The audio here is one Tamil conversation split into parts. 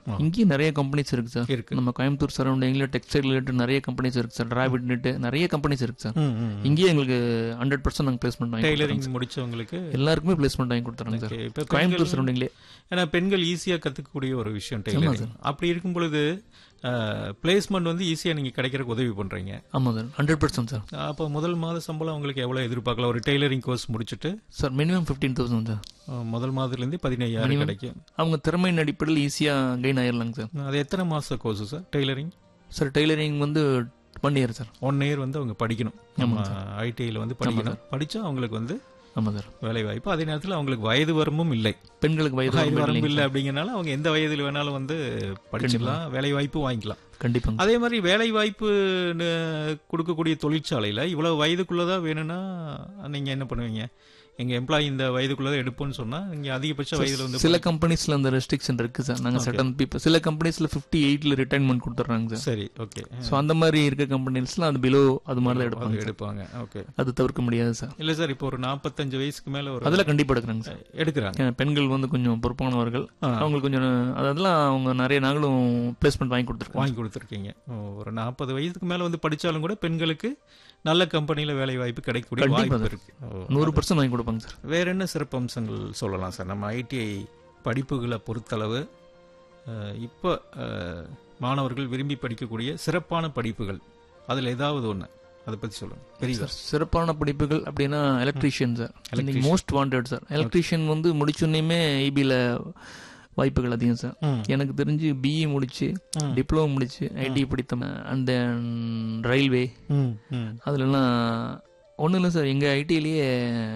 இங்கேயும் நிறைய கம்பெனிஸ் இருக்கு சார் இருக்கு நம்ம கோயம்புத்தூர் சரௌண்டிங்ல டெக்ஸ்டைல் ரிலேட்டட் நிறைய கம்பெனிஸ் இருக்கு சார் டிராவிட் நெட் நிறைய கம்பெனிஸ் இருக்கு சார் ம், ம். இங்கேயே எங்களுக்கு ஹண்ட்ரட் பர்சன்ட் நாங்கள் பிளேஸ்மெண்ட் வாங்கி டெய்லரிங் முடிச்சவங்களுக்கு கொடுத்துறோம். எல்லாருக்குமே பிளேஸ்மெண்ட் வாங்கி கொடுத்துறோங்க சார் Okay, இப்ப கோயம்புத்தூர் சரௌண்டிங்லேயே ஏன்னா பெண்கள் ஈஸியா கத்துக்கக்கூடிய ஒரு விஷயம் டெய்லரிங் அப்படி இருக்கும் பொழுது பிளேஸ்மெண்ட் வந்து ஈஸியா நீங்க கிடைக்கிறதுக்கு உதவி பண்றீங்க ஆமாம் சார் ஹண்ட்ரட் பர்சன்ட் சார் அப்போ முதல் மாத சம்பளம் உங்களுக்கு எவ்வளவு எதிர்பார்க்கலாம் ஒரு டெய்லரிங் கோர்ஸ் முடிச்சுட்டு sir minimum fifteen thousand sir அஹ், முதல் மாதத்துல இருந்து பதினையாயிரம் கிடைக்கும் அவங்க திறமையின் அடிப்படையில் ஈஸியாக கெயின் ஆயிடலாங்க சார் அது எத்தனை மாச course sir tailoring sir tailoring வந்து one year sir one year வந்து அவங்க படிக்கணும் நம்ம ஐடிஐல வந்து படிக்கணும் படிச்சா அவங்களுக்கு வந்து ஆமாம் சார் வேலை வாய்ப்பு அதே நேரத்தில் அவங்களுக்கு வயது வரம்பும் இல்லை பெண்களுக்கு வயது வயது வரம்பு வரம்பு இல்லைங்க இல்லை அப்படிங்கறனால அவங்க எந்த வயதில் வேணாலும் வந்து படிச்சிடலாம் வேலை வாய்ப்பு வாங்கிக்கலாம் கண்டிப்பாங்க அதே மாதிரி வேலை வாய்ப்பு கொடுக்கக்கூடிய தொழிற்சாலையில இவ்வளவு வயதுக்குள்ளதான் வேணும்னா நீங்க என்ன பண்ணுவீங்க எங்க எம்ப்ளாயி இந்த வயதுக்குள்ளதான் எடுப்போம்னு சொன்னா நீங்க அதிகபட்ச வயதுல வந்து சில கம்பெனிஸ்ல அந்த ரெஸ்ட்ரிக்ஷன் இருக்கு சார் நாங்க சட்டன் பீப்புள் சில கம்பெனிஸ்ல ஃபிஃப்டி எயிட்ல ரிட்டைர்மெண்ட் கொடுத்துட்றாங்க சார் சரி ஓகே ஸோ அந்த மாதிரி இருக்க கம்பெனிஸ்ல அது பிலோ அது மாதிரி தான் எடுப்பாங்க சார். எடுப்பாங்க ஓகே அது தவிர்க்க முடியாது சார் இல்ல சார் இப்போ ஒரு நாற்பத்தஞ்சு வயசுக்கு மேல ஒரு அதுல கண்டிப்பா எடுக்கிறாங்க சார் எடுக்கிறாங்க ஏன்னா பெண்கள் வந்து கொஞ்சம் பொறுப்பானவர்கள் ஆ. அவங்களுக்கு கொஞ்சம் அதெல்லாம் அவங்க நிறைய நாங்களும் பிளேஸ்மெண்ட் வாங்கி கொடுத்துருக்காங்க வாங்கி கொடுத்துருக்கீங்க ஓ, ஒரு நாற்பது வயதுக்கு மேல வந்து படிச்சாலும் கூட பெண்களுக்கு நல்ல கம்பெனில வேலை வாய்ப்பு கிடைக்கக்கூடிய கண்டிப்பா வாய்ப்பு இருக்கு ஓ, நூறு பர்சன்ட் வாங்கி கொடுப்பாங்க சார் வேற என்ன சிறப்பு அம்சங்கள் சொல்லலாம் சார் நம்ம ஐடிஐ படிப்புகளை பொறுத்தளவு அஹ், இப்போ அஹ், மாணவர்கள் விரும்பி படிக்கக்கூடிய சிறப்பான படிப்புகள் அதுல ஏதாவது ஒண்ணு அதை பத்தி சொல்லுங்க பெரிய சார் சிறப்பான படிப்புகள் அப்படின்னா எலக்ட்ரீஷியன் சார் இன்னைக்கு மோஸ்ட் வாண்டட் சார் எலக்ட்ரீஷியன் வந்து முடிச்சோன்னே ஐபியில் வாய்ப்புகள் அதிகம் சார் ம். எனக்கு தெரிஞ்சு பிஇ முடிச்சு ம். டிப்ளமோ முடிச்சு ஐடி படித்த அண்ட் ரயில்வே ம், ம். அதுலலாம் ஒன்றும் இல்லை சார் எங்கள் ஐடியிலேயே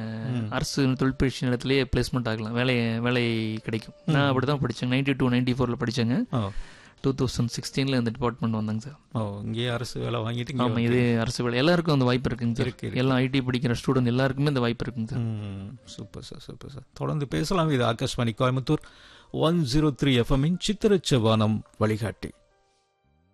அரசு தொழிற்பயிற்சி நிலையத்திலேயே பிளேஸ்மெண்ட் ஆகலாம் வேலை வேலை கிடைக்கும் நான் அப்படி தான் படித்தேன் நைன்டி டூ நைன்டி ஃபோரில் படித்தேங்க ஓ டூ தௌசண்ட் சிக்ஸ்டீனில் இந்த டிபார்ட்மெண்ட் வந்தாங்க சார் ஓ இங்கேயே அரசு வேலை வாங்கிட்டு இங்கே ஆமாம் இது அரசு வேலை எல்லாருக்கும் அந்த வாய்ப்பு இருக்குங்க சார் இருக்கு, இருக்கு. எல்லாம் ஐடி படிக்கிற ஸ்டூடெண்ட் எல்லாருக்குமே இந்த வாய்ப்பு இருக்குங்க சார் ம், சூப்பர் சார் சூப்பர் சார் தொடர்ந்து பேசலாம் இது Akashvani Coimbatore one zero three எஃப்எம்மின் சித்திரச்சவானம் வழிகாட்டி